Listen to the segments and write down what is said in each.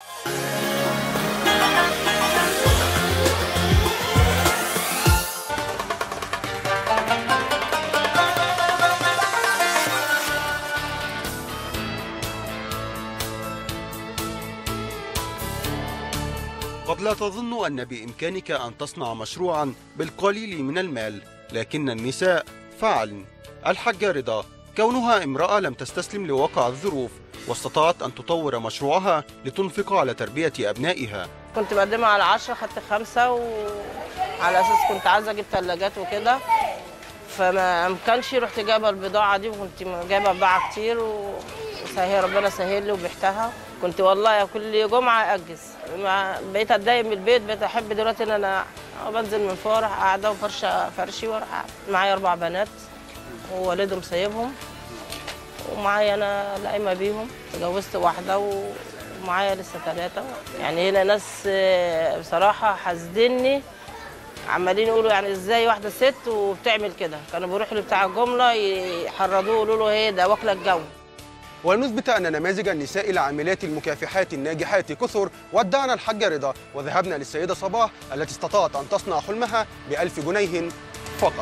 قد لا تظن أن بإمكانك أن تصنع مشروعا بالقليل من المال لكن النساء فعلن الحاجة رضا كونها امرأة لم تستسلم لواقع الظروف واستطاعت أن تطور مشروعها لتنفق على تربية أبنائها كنت بقدمها على عشرة خدت خمسة وعلى أساس كنت عايزة أجيب ثلاجات وكده فما أمكنش رحت جايبة البضاعة دي وكنت جايبة بضاعة كتير وسهل ربنا سهل لي وبعتها كنت والله كل جمعة أجز ما- بقيت أتضايق من البيت بقيت أحب دلوقتي إن أنا بنزل من فوق أروح قاعدة وفرشة فرشي وأروح قاعدة. معايا أربع بنات ووالدهم سايبهم ومعايا أنا لاقمة بيهم اتجوزت واحدة و- ومعايا لسه ثلاثة يعني هنا ناس آه، بصراحة حاسديني عمالين يقولوا يعني ازاي واحدة ست وبتعمل كده كانوا بيروحوا لبتاع الجملة يحرضوه يقولوا له ايه ده واكلة الجو ولنثبت أن نماذج النساء العاملات المكافحات الناجحات كثر ودعنا الحاجة رضا وذهبنا للسيدة صباح التي استطاعت أن تصنع حلمها بألف جنيه فقط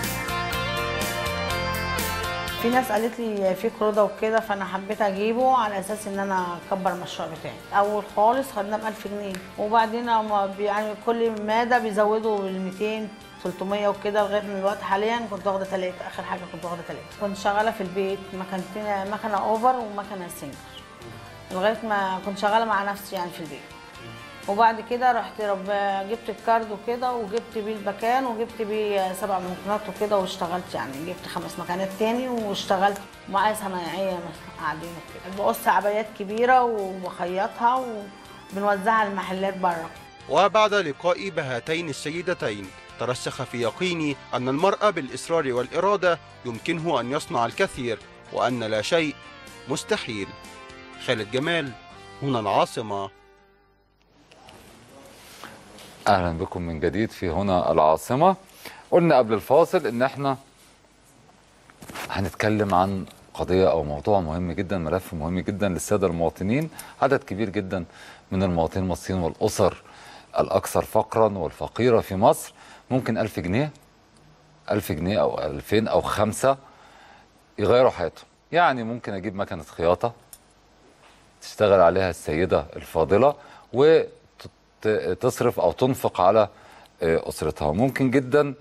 في ناس قالت لي في قروضه وكده فانا حبيت اجيبه على اساس ان انا اكبر المشروع بتاعي اول خالص خدناه ب 1000 جنيه وبعدين هما بي- يعني كل ماده بيزودوا بال 200 300 وكده لغايه من الوقت حاليا كنت واخده ثلاثه اخر حاجه كنت واخده ثلاثه كنت شغاله في البيت مكنتين مكنه اوفر ومكنه سنجر لغايه ما كنت شغاله مع نفسي يعني في البيت وبعد كده رحت رب جبت الكارد وكده وجبت بيه البكان وجبت بيه سبع مكنات وكده واشتغلت يعني جبت خمس مكانات تاني واشتغلت معايا صنايعيه قاعدين وكده بقص عبايات كبيره وبخيطها وبنوزعها المحلات بره وبعد لقائي بهاتين السيدتين ترسخ في يقيني أن المرأة بالإصرار والإرادة يمكنه أن يصنع الكثير وأن لا شيء مستحيل خالد جمال هنا العاصمة اهلا بكم من جديد في هنا العاصمه قلنا قبل الفاصل ان احنا هنتكلم عن قضيه او موضوع مهم جدا ملف مهم جدا للساده المواطنين عدد كبير جدا من المواطنين المصريين والاسر الاكثر فقرا والفقيره في مصر ممكن ألف جنيه ألف جنيه او ألفين او خمسة يغيروا حياتهم يعني ممكن اجيب مكنه خياطه تشتغل عليها السيده الفاضله وتصرف او تنفق على آه، اسرتها ممكن جدا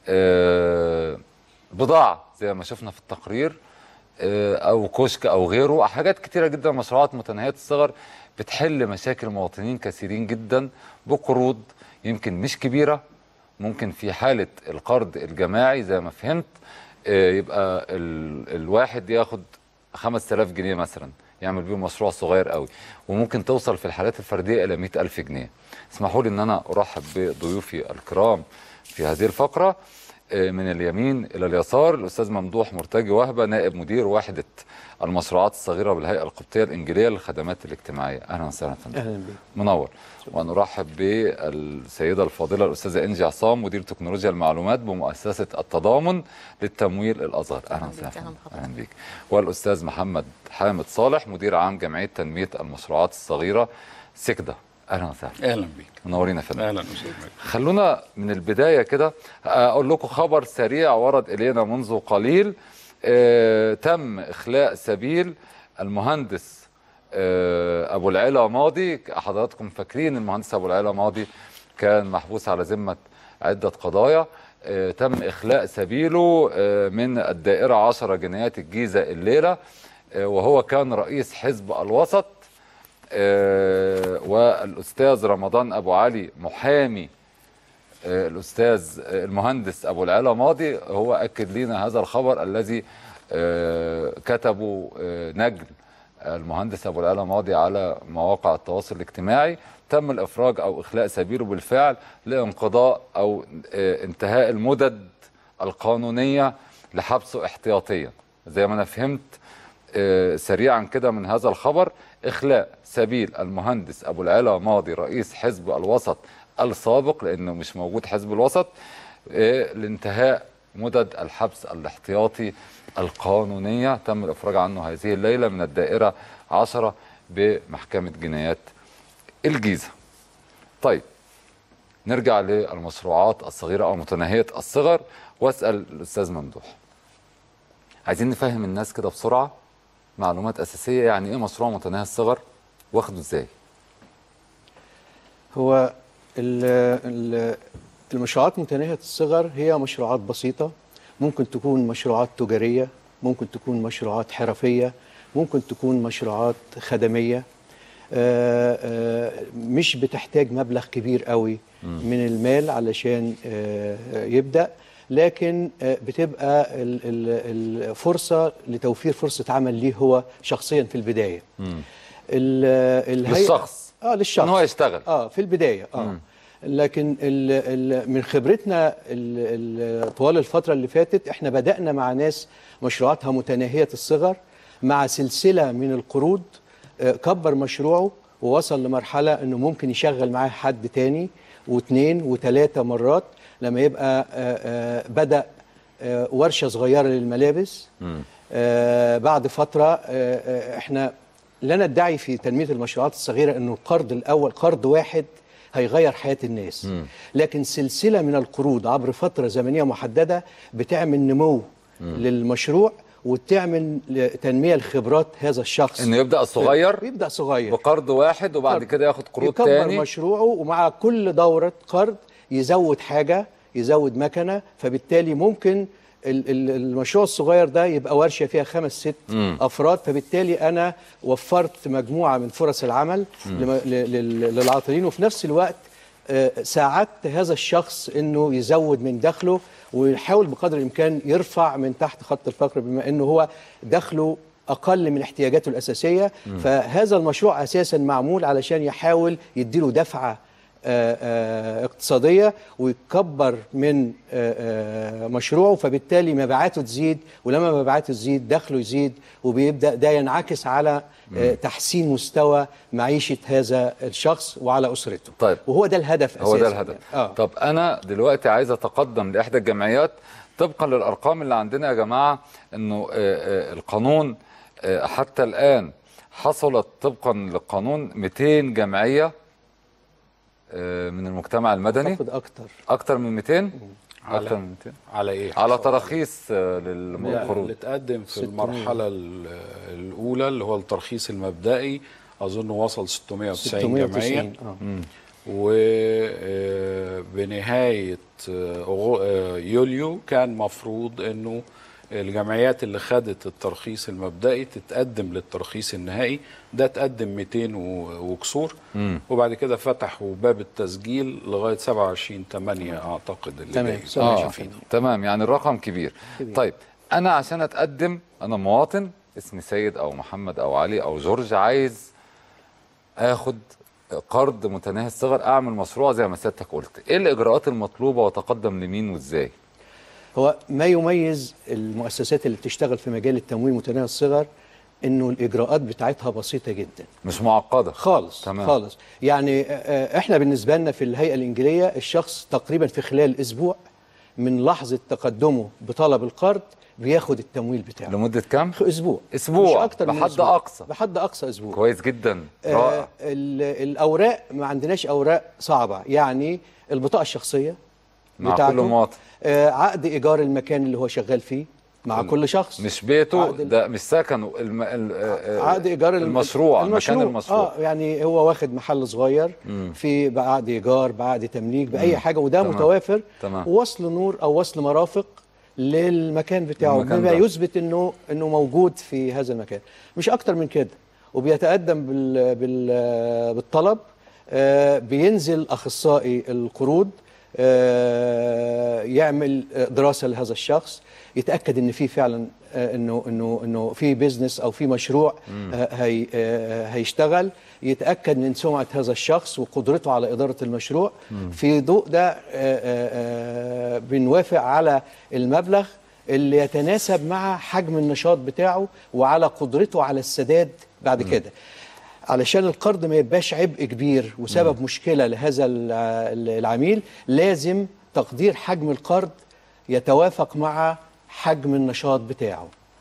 آه، بضاعه زي ما شفنا في التقرير آه، او كشك او غيره حاجات كتيره جدا مشروعات متناهيه الصغر بتحل مشاكل مواطنين كثيرين جدا بقروض يمكن مش كبيره ممكن في حاله القرض الجماعي زي ما فهمت آه، يبقى ال- الواحد ياخد 5000 جنيه مثلا يعمل بيهم مشروع صغير قوي وممكن توصل في الحالات الفرديه الى 100000 جنيه اسمحوا لي ان انا ارحب بضيوفي الكرام في هذه الفقره آه، من اليمين الى اليسار الاستاذ ممدوح مرتجي وهبه نائب مدير وحده المشروعات الصغيره بالهيئه القبطيه الانجيليه للخدمات الاجتماعيه اهلا وسهلا يا فندم اهلا بك منور ونرحب بالسيدة الفاضلة الأستاذة إنجي عصام مدير تكنولوجيا المعلومات بمؤسسة التضامن للتمويل الأزهر أهلا وسهلا فندم. أهلا بك والأستاذ محمد حامد صالح مدير عام جمعية تنمية المشروعات الصغيرة سكدة أهلا وسهلا اهلا بك منورين يا فندم اهلا وسهلا خلونا من البداية كده أقول لكم خبر سريع ورد إلينا منذ قليل آه، تم إخلاء سبيل المهندس آه، أبو العلا ماضي حضراتكم فاكرين المهندس أبو العلا ماضي كان محبوس على ذمة عدة قضايا آه، تم إخلاء سبيله آه، من الدائرة 10 جنايات الجيزة الليلة آه، وهو كان رئيس حزب الوسط آه، والأستاذ رمضان أبو علي محامي آه، الأستاذ آه، المهندس أبو العلا ماضي هو أكد لنا هذا الخبر الذي آه، كتبه آه، نجل المهندس أبو العلا ماضي على مواقع التواصل الاجتماعي تم الإفراج أو إخلاء سبيله بالفعل لانقضاء أو آه، انتهاء المدد القانونية لحبسه احتياطيا زي ما أنا فهمت آه، سريعا كده من هذا الخبر إخلاء سبيل المهندس أبو العلا ماضي رئيس حزب الوسط السابق لأنه مش موجود حزب الوسط آه، لانتهاء مدد الحبس الاحتياطي القانونية تم الإفراج عنه هذه الليلة من الدائرة 10 بمحكمة جنايات الجيزه طيب نرجع للمشروعات الصغيره او متناهيه الصغر واسال الاستاذ ممدوح عايزين نفهم الناس كده بسرعه معلومات اساسيه يعني ايه مشروع متناهي الصغر واخده ازاي هو ال- ال- المشروعات متناهية الصغر هي مشروعات بسيطة ممكن تكون مشروعات تجارية ممكن تكون مشروعات حرفية ممكن تكون مشروعات خدمية آه، آه، مش بتحتاج مبلغ كبير قوي من المال علشان آه، يبدأ لكن آه، بتبقى ال- ال- الفرصة لتوفير فرصة عمل ليه هو شخصيا في البداية ال- الهيئة- للشخص. اه للشخص ان هو يشتغل اه في البدايه اه مم. لكن ال ال من خبرتنا ال ال طوال الفتره اللي فاتت احنا بدانا مع ناس مشروعاتها متناهيه الصغر مع سلسله من القروض آه، كبر مشروعه ووصل لمرحله انه ممكن يشغل معاه حد تاني واثنين وثلاثه مرات لما يبقى آه، آه، بدا آه، ورشه صغيره للملابس آه، بعد فتره آه، آه، احنا لا ندعي في تنميه المشروعات الصغيره انه القرض الاول قرض واحد هيغير حياه الناس لكن سلسله من القروض عبر فتره زمنيه محدده بتعمل نمو للمشروع وتعمل تنميه لخبرات هذا الشخص انه يبدا صغير بيبدا صغير بقرض واحد وبعد قرض. كده ياخد قروض يكبر تاني مشروعه ومع كل دورة قرض يزود حاجة يزود مكنة فبالتالي ممكن ال- ال- المشروع الصغير ده يبقى ورشة فيها خمس ست مم. أفراد فبالتالي أنا وفرت مجموعة من فرص العمل لم- ل- لل- للعاطلين وفي نفس الوقت آه، ساعدت هذا الشخص انه يزود من دخله ويحاول بقدر الامكان يرفع من تحت خط الفقر بما انه هو دخله اقل من احتياجاته الاساسيه فهذا المشروع اساسا معمول علشان يحاول يديله دفعه آه، آه، اقتصاديه ويكبر من آه، آه، مشروعه فبالتالي مبيعاته تزيد ولما مبيعاته تزيد دخله يزيد وبيبدا ده ينعكس على آه، تحسين مستوى معيشه هذا الشخص وعلى اسرته طيب. وهو ده الهدف هو ده أساساً الهدف يعني. طب انا دلوقتي عايز اتقدم لاحدى الجمعيات طبقا للارقام اللي عندنا يا جماعه انه آه، آه، القانون آه، حتى الان حصلت طبقا للقانون 200 جمعيه آه، من المجتمع المدني اعتقد اكتر اكتر من 200 على اكتر من 200 على ايه؟ على تراخيص آه، لا، للقروض اللي اتقدم في 600. المرحله ال- الاولى اللي هو الترخيص المبدئي اظن وصل 690 جمعيه 690 اه وبنهايه يوليو كان مفروض انه الجمعيات اللي خدت الترخيص المبدئي تتقدم للترخيص النهائي ده تقدم 200 و- وكسور مم. وبعد كده فتحوا باب التسجيل لغايه 27 8 اعتقد اللي تمام، جاي. 27 اه فيه. تمام يعني الرقم كبير. كبير. طيب انا عشان اتقدم انا مواطن اسمي سيد او محمد او علي او جورج عايز اخد قرض متناهي الصغر اعمل مشروع زي ما سيادتك قلت ايه الاجراءات المطلوبه واتقدم لمين وازاي هو ما يميز المؤسسات اللي بتشتغل في مجال التمويل متناهي الصغر انه الاجراءات بتاعتها بسيطه جدا مش معقده خالص تمام. خالص يعني آه، آه، احنا بالنسبه لنا في الهيئه الانجيليه الشخص تقريبا في خلال اسبوع من لحظه تقدمه بطلب القرض بياخد التمويل بتاعه لمده كام اسبوع أسبوع، مش اكتر من بحد أسبوع. أقصى. بحد اقصى اسبوع كويس جدا آه رائع ال- الاوراق ما عندناش اوراق صعبه يعني البطاقه الشخصيه مع بتاعته، كل مواطن آه عقد ايجار المكان اللي هو شغال فيه مع كل شخص مش بيته عقد ال- ده مش سكنه الم... ال... آه، آه، عقد ايجار الم- المشروع, مكان المشروع اه يعني هو واخد محل صغير في بعقد ايجار بعقد تمليك باي حاجه وده تمام. متوافر تمام. ووصل نور او وصل مرافق للمكان بتاعه المكان بما ده. يثبت انه انه موجود في هذا المكان مش اكتر من كده وبيتقدم بال بال بالطلب آه، بينزل اخصائي القروض آه، يعمل آه، دراسه لهذا الشخص يتاكد ان في فعلا آه، انه انه انه في بيزنس او في مشروع آه، هي آه، هيشتغل يتاكد من سمعه هذا الشخص وقدرته على اداره المشروع في ضوء ده آه، آه، آه، بنوافق على المبلغ اللي يتناسب مع حجم النشاط بتاعه وعلى قدرته على السداد بعد كده علشان القرض ما يبقاش عبء كبير وسبب مشكلة لهذا الع- العميل لازم تقدير حجم القرض يتوافق مع حجم النشاط بتاعه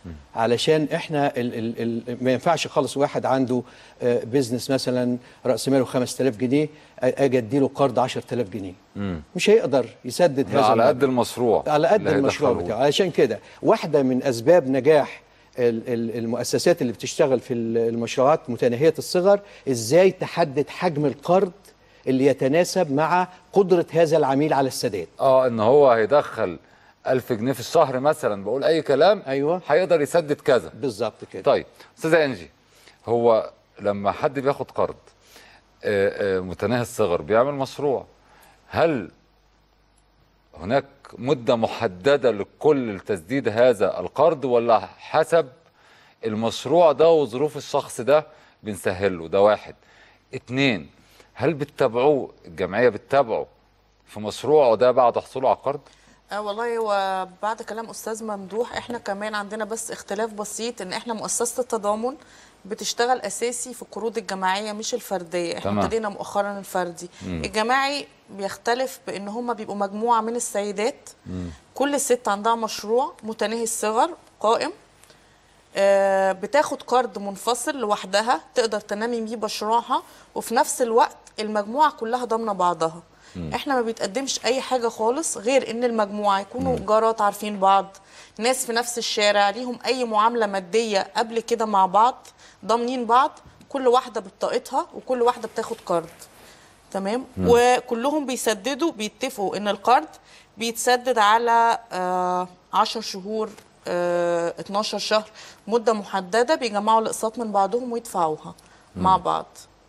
علشان احنا ال ال ال ما ينفعش خالص واحد عنده آه، بيزنس مثلا راس ماله 5000 جنيه آه، اجي اديله قرض 10000 جنيه مش هيقدر يسدد لا هذا على المبلغ. قد المشروع على قد اللي المشروع هيدخله. بتاعه علشان كده واحده من اسباب نجاح ال- ال- المؤسسات اللي بتشتغل في ال- المشروعات متناهيه الصغر ازاي تحدد حجم القرض اللي يتناسب مع قدره هذا العميل على السداد اه ان هو هيدخل 1000 جنيه في الشهر مثلا بقول اي كلام ايوه هيقدر يسدد كذا بالظبط كده طيب استاذه انجي هو لما حد بياخد قرض آه، آه، متناهي الصغر بيعمل مشروع هل هناك مدة محددة لكل لتسديد هذا القرض ولا حسب المشروع ده وظروف الشخص ده بنسهله ده واحد اتنين هل بتتابعوه الجمعية بتتابعه في مشروعه ده بعد حصوله على القرض؟ آه والله هو بعد كلام استاذ ممدوح احنا كمان عندنا بس اختلاف بسيط ان احنا مؤسسه التضامن بتشتغل اساسي في القروض الجماعيه مش الفرديه احنا تمام. ابتدينا مؤخرا الفردي الجماعي بيختلف بان هم بيبقوا مجموعه من السيدات كل ست عندها مشروع متناهي الصغر قائم آه، بتاخد قرض منفصل لوحدها تقدر تنمي بيه مشروعها وفي نفس الوقت المجموعه كلها ضامنه بعضها احنا ما بيتقدمش اي حاجه خالص غير ان المجموعه يكونوا جارات عارفين بعض ناس في نفس الشارع ليهم اي معامله ماديه قبل كده مع بعض ضامنين بعض كل واحده بطاقتها وكل واحده بتاخد قرض تمام وكلهم بيسددوا بيتفقوا ان القرض بيتسدد على آه 10 شهور آه 12 شهر مده محدده بيجمعوا الاقساط من بعضهم ويدفعوها مع بعض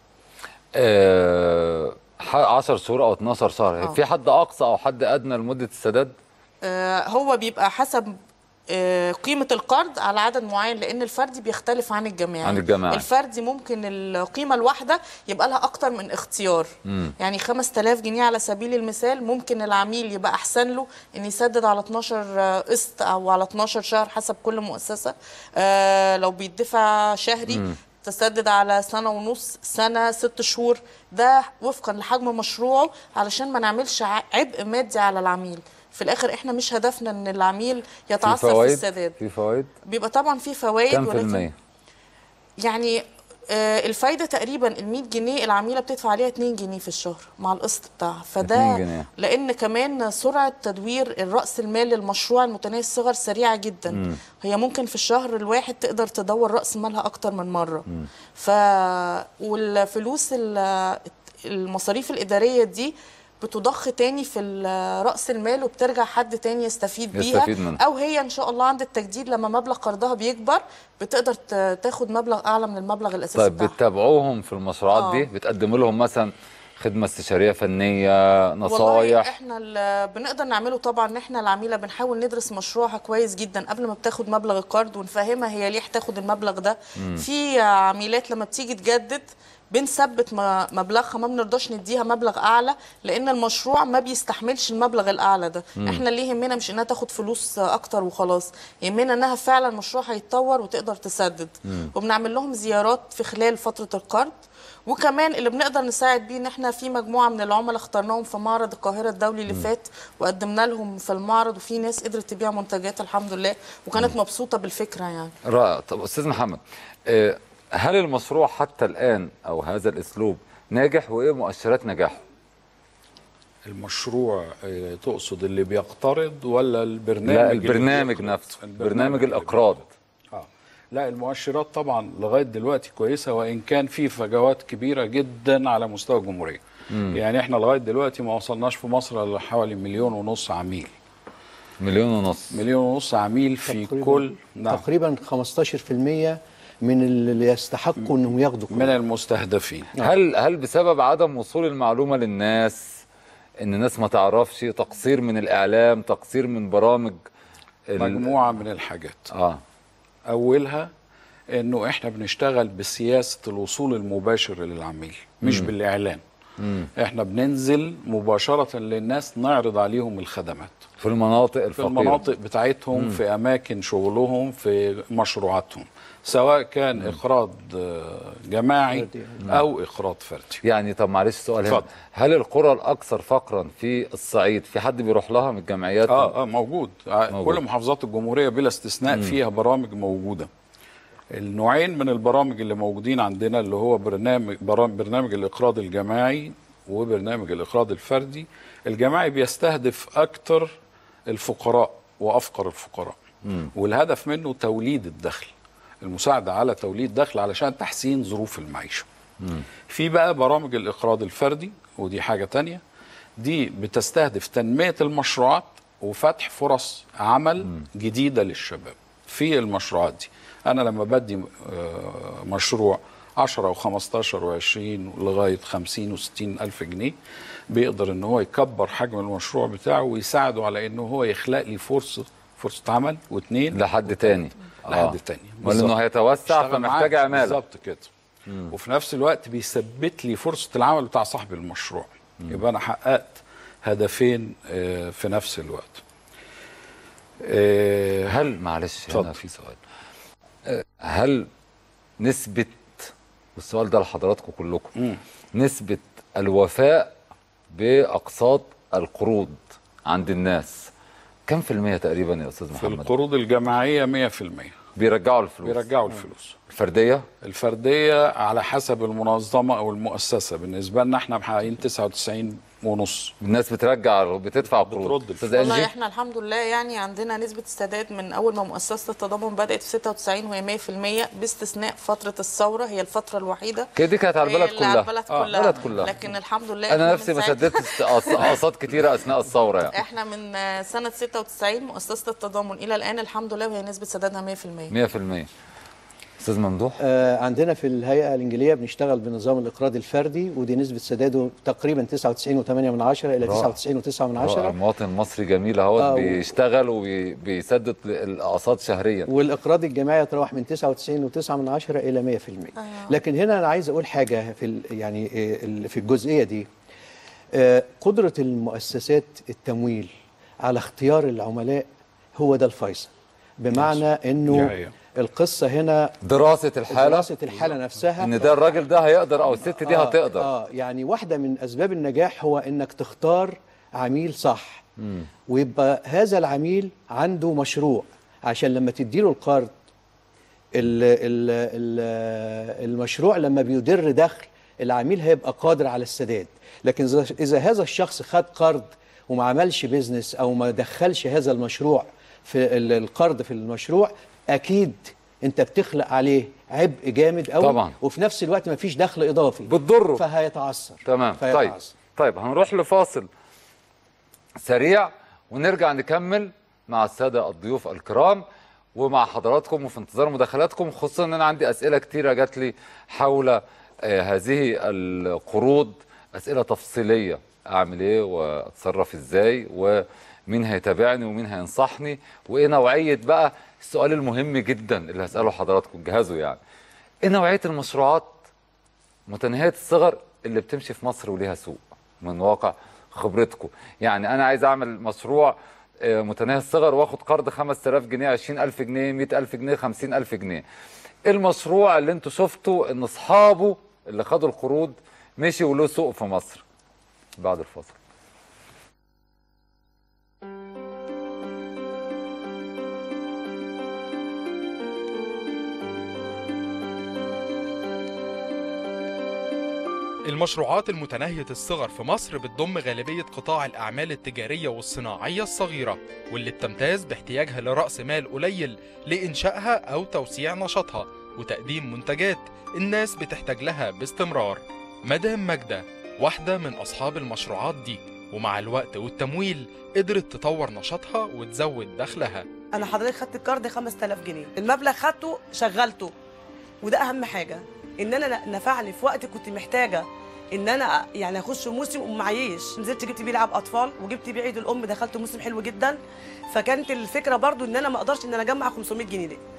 آه 10 شهور او 12 شهر آه. في حد اقصى او حد ادنى لمدة السداد؟ آه هو بيبقى حسب آه، قيمة القرض على عدد معين لأن الفردي بيختلف عن الجماعي عن الجماعي. الفردي ممكن القيمة الواحدة يبقى لها أكتر من اختيار يعني 5000 جنيه على سبيل المثال ممكن العميل يبقى أحسن له إن يسدد على 12 قسط أو على 12 شهر حسب كل مؤسسة آه لو بيدفع شهري تسدد على سنة ونص سنة ست شهور ده وفقا لحجم مشروعه علشان ما نعملش ع- عبء مادي على العميل في الاخر احنا مش هدفنا ان العميل في يتعثر في فوائد؟ السداد في فوائد؟ بيبقى طبعا في فوائد كم في ولكن المية؟ يعني آه، الفايده تقريبا ال 100 جنيه العميله بتدفع عليها 2 جنيه في الشهر مع القسط بتاعها 2 فده جنيه. لان كمان سرعه تدوير الراس المال للمشروع المتناهي الصغر سريعه جدا هي ممكن في الشهر الواحد تقدر تدور راس مالها اكتر من مره ف والفلوس ال- المصاريف الاداريه دي بتضخ تاني في ال- راس المال وبترجع حد تاني يستفيد بيها يستفيد منها. او هي ان شاء الله عند التجديد لما مبلغ قرضها بيكبر بتقدر ت- تاخد مبلغ اعلى من المبلغ الاساسي طيب بتاعها بتتابعوهم في المشروعات آه. دي بتقدموا لهم مثلا خدمة استشارية فنية والله نصايح احنا اللي بنقدر نعمله طبعا ان احنا العميله بنحاول ندرس مشروعها كويس جدا قبل ما بتاخد مبلغ القرض ونفهمها هي ليه هتاخد المبلغ ده في عميلات لما بتيجي تجدد بنثبت م- مبلغها ما بنرضاش نديها مبلغ اعلى لان المشروع ما بيستحملش المبلغ الاعلى ده احنا اللي يهمنا مش انها تاخد فلوس اكتر وخلاص يهمنا انها فعلا مشروعها يتطور وتقدر تسدد وبنعمل لهم زيارات في خلال فتره القرض وكمان اللي بنقدر نساعد بيه ان احنا في مجموعه من العملاء اخترناهم في معرض القاهره الدولي اللي فات وقدمنا لهم في المعرض وفي ناس قدرت تبيع منتجات الحمد لله وكانت مبسوطه بالفكره يعني رائع طب استاذ محمد آه، هل المشروع حتى الآن أو هذا الأسلوب ناجح وإيه مؤشرات نجاحه؟ المشروع آه، تقصد اللي بيقترض ولا البرنامج لا اللي البرنامج بيقرض؟ نفسه برنامج اللي الإقراض آه. لا المؤشرات طبعا لغايه دلوقتي كويسه وان كان في فجوات كبيره جدا على مستوى الجمهوريه يعني احنا لغايه دلوقتي ما وصلناش في مصر لحوالي مليون ونص عميل مليون ونص مليون ونص عميل في تقريباً- كل نعم تقريبا 15% من اللي يستحقوا انهم ياخدوا من المستهدفين هل هل بسبب عدم وصول المعلومة للناس إن الناس ما تعرفش تقصير من الإعلام تقصير من برامج ال- مجموعه من الحاجات آه اولها انه احنا بنشتغل بسياسه الوصول المباشر للعميل مش بالاعلان احنا بننزل مباشره للناس نعرض عليهم الخدمات في المناطق في الفقيره المناطق بتاعتهم في اماكن شغلهم في مشروعاتهم سواء كان اقراض آه، جماعي او اقراض فردي يعني طب معلش سؤال هنا اتفضل. هل القرى الاكثر فقرا في الصعيد في حد بيروح لها من الجمعيات اه اه موجود, موجود. موجود. كل محافظات الجمهوريه بلا استثناء فيها برامج موجوده النوعين من البرامج اللي موجودين عندنا اللي هو برنامج برام- برنامج الاقراض الجماعي وبرنامج الاقراض الفردي الجماعي بيستهدف اكتر الفقراء وافقر الفقراء والهدف منه توليد الدخل المساعده على توليد دخل علشان تحسين ظروف المعيشه في بقى برامج الاقراض الفردي ودي حاجه تانية دي بتستهدف تنميه المشروعات وفتح فرص عمل جديده للشباب في المشروعات دي انا لما بدي آه، مشروع 10 و15 و20 لغايه 50 و60 الف جنيه بيقدر ان هو يكبر حجم المشروع بتاعه ويساعده على ان هو يخلق لي فرصه فرصه عمل واثنين لحد تاني لحد تاني ولانه بالظبط. هيتوسع اشتغل فمحتاج معاك. عماله بالظبط كده وفي نفس الوقت بيثبت لي فرصه العمل بتاع صاحب المشروع يبقى انا حققت هدفين آه، في نفس الوقت آه، هل معلش هنا اتفضل. في سؤال أه، هل نسبة والسؤال ده لحضراتكم كلكم مم. نسبة الوفاء بأقساط القروض عند الناس كم في المية تقريبا يا أستاذ في محمد؟ القروض الجماعيه 100% بيرجعوا الفلوس بيرجعوا الفلوس الفردية الفرديه على حسب المنظمه او المؤسسه بالنسبه لنا احنا محققين 99 ونص الناس بترجع بتدفع قروض بترد أستاذ والله أنجي احنا الحمد لله يعني عندنا نسبة السداد من أول ما مؤسسة التضامن بدأت في 96 وهي 100% باستثناء فترة الثورة هي الفترة الوحيدة كده دي كانت على هي البلد اللي على كلها البلد آه، كلها. البلد كلها لكن الحمد لله أنا إحنا نفسي من ما ساعة- سددت أقس- أقساط كتيرة أثناء الثورة يعني احنا من آه، سنة 96 مؤسسة التضامن إلى الآن الحمد لله وهي نسبة سدادها 100% 100% أستاذ ممدوح آه، عندنا في الهيئة الإنجليزية بنشتغل بنظام الإقراض الفردي ودي نسبة سداده تقريبا 99.8 من عشرة إلى رائع. 99.9 من رائع، عشرة المواطن المصري جميل اهوت آه، و- بيشتغل وبيسدد الاقساط شهريا والإقراض الجماعي يتراوح من 99.9 من عشرة إلى 100% لكن هنا أنا عايز أقول حاجة في ال- يعني آه، ال- في الجزئية دي آه، قدرة المؤسسات التمويل على اختيار العملاء هو ده الفيصل بمعنى دي انه حقيقة. القصه هنا دراسه الحاله دراسه الحاله نفسها ان ده الراجل ده هيقدر او الست دي آه، هتقدر اه يعني واحده من اسباب النجاح هو انك تختار عميل صح ويبقى هذا العميل عنده مشروع عشان لما تديله القرض ال ال ال المشروع لما بيدر دخل العميل هيبقى قادر على السداد لكن إذا- اذا هذا الشخص خد قرض وما عملش بيزنس او ما دخلش هذا المشروع في ال- القرض في المشروع اكيد انت بتخلق عليه عبء جامد قوي طبعاً. وفي نفس الوقت ما فيش دخل اضافي بتضره فهيتعثر تمام طيب فيتعثر. طيب هنروح لفاصل سريع ونرجع نكمل مع الساده الضيوف الكرام ومع حضراتكم وفي انتظار مداخلاتكم خصوصا ان انا عندي اسئله كتيره جات لي حول آه، هذه القروض اسئله تفصيليه اعمل ايه واتصرف ازاي ومين هيتابعني ومين هينصحني وايه نوعيه بقى السؤال المهم جدا اللي هساله حضراتكم جهزوا يعني ايه نوعيه المشروعات متناهيه الصغر اللي بتمشي في مصر وليها سوق من واقع خبرتكم يعني انا عايز اعمل مشروع آه، متناهي الصغر واخد قرض 5000 جنيه 20000 جنيه 100000 جنيه 50000 جنيه إيه المشروع اللي انتوا شفتوا ان اصحابه اللي خدوا القروض مشي وله سوق في مصر بعد الفاصل المشروعات المتناهية الصغر في مصر بتضم غالبية قطاع الأعمال التجارية والصناعية الصغيرة واللي بتمتاز باحتياجها لرأس مال قليل لإنشائها أو توسيع نشاطها وتقديم منتجات الناس بتحتاج لها باستمرار مدام ماجدة واحدة من أصحاب المشروعات دي ومع الوقت والتمويل قدرت تطور نشاطها وتزود دخلها انا حضرتك خدت الكارد 5000 جنيه المبلغ خدته شغلته وده اهم حاجه ان انا نفع لي في وقت كنت محتاجه ان انا يعني اخش موسم ومعيش نزلت جبت بيه لعب اطفال وجبت بيه عيد الام دخلت موسم حلو جدا فكانت الفكره برضو ان انا ما اقدرش ان انا اجمع 500 جنيه دي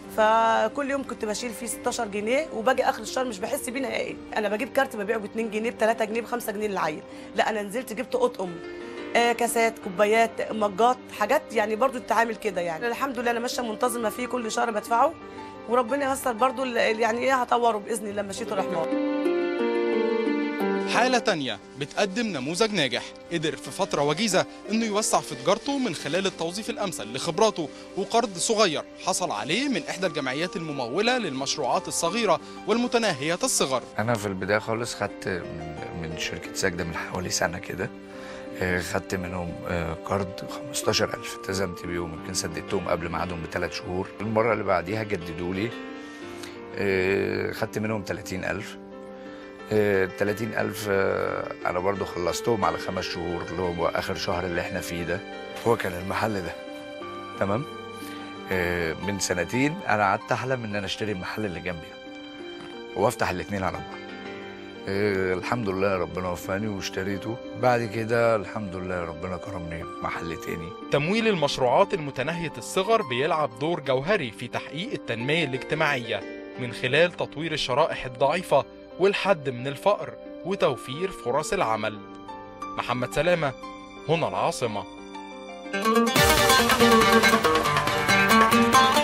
فكل يوم كنت بشيل فيه 16 جنيه وباجي اخر الشهر مش بحس بيه نهائي انا بجيب كارت ببيعه ب 2 جنيه ب 3 جنيه ب 5 جنيه للعيل لا انا نزلت جبت اطقم آه كاسات كوبايات مجات حاجات يعني برضو التعامل كده يعني الحمد لله انا ماشيه منتظمه فيه كل شهر بدفعه وربنا ييسر برضو ال- يعني ايه هطوره باذن الله مشيته الرحمن حالة تانية بتقدم نموذج ناجح قدر في فترة وجيزة انه يوسع في تجارته من خلال التوظيف الامثل لخبراته وقرض صغير حصل عليه من احدى الجمعيات الممولة للمشروعات الصغيرة والمتناهية الصغر انا في البدايه خالص خدت من, من شركه ساجده من حوالي سنه كده آه، خدت منهم آه، قرض 15000 التزمت بيهم يمكن سددتهم قبل ميعادهم بثلاث شهور المره اللي بعديها جددوا لي آه، خدت منهم 30000 ال 30000 آه، انا برضو خلصتهم على خمس شهور اللي هو اخر شهر اللي احنا فيه ده هو كان المحل ده تمام آه، من سنتين انا قعدت احلم ان انا اشتري المحل اللي جنبي وافتح الاثنين على بعض آه، الحمد لله ربنا وفاني واشتريته بعد كده الحمد لله ربنا كرمني محل تاني تمويل المشروعات المتناهية الصغر بيلعب دور جوهري في تحقيق التنمية الاجتماعية من خلال تطوير الشرائح الضعيفة والحد من الفقر وتوفير فرص العمل محمد سلامة هنا العاصمة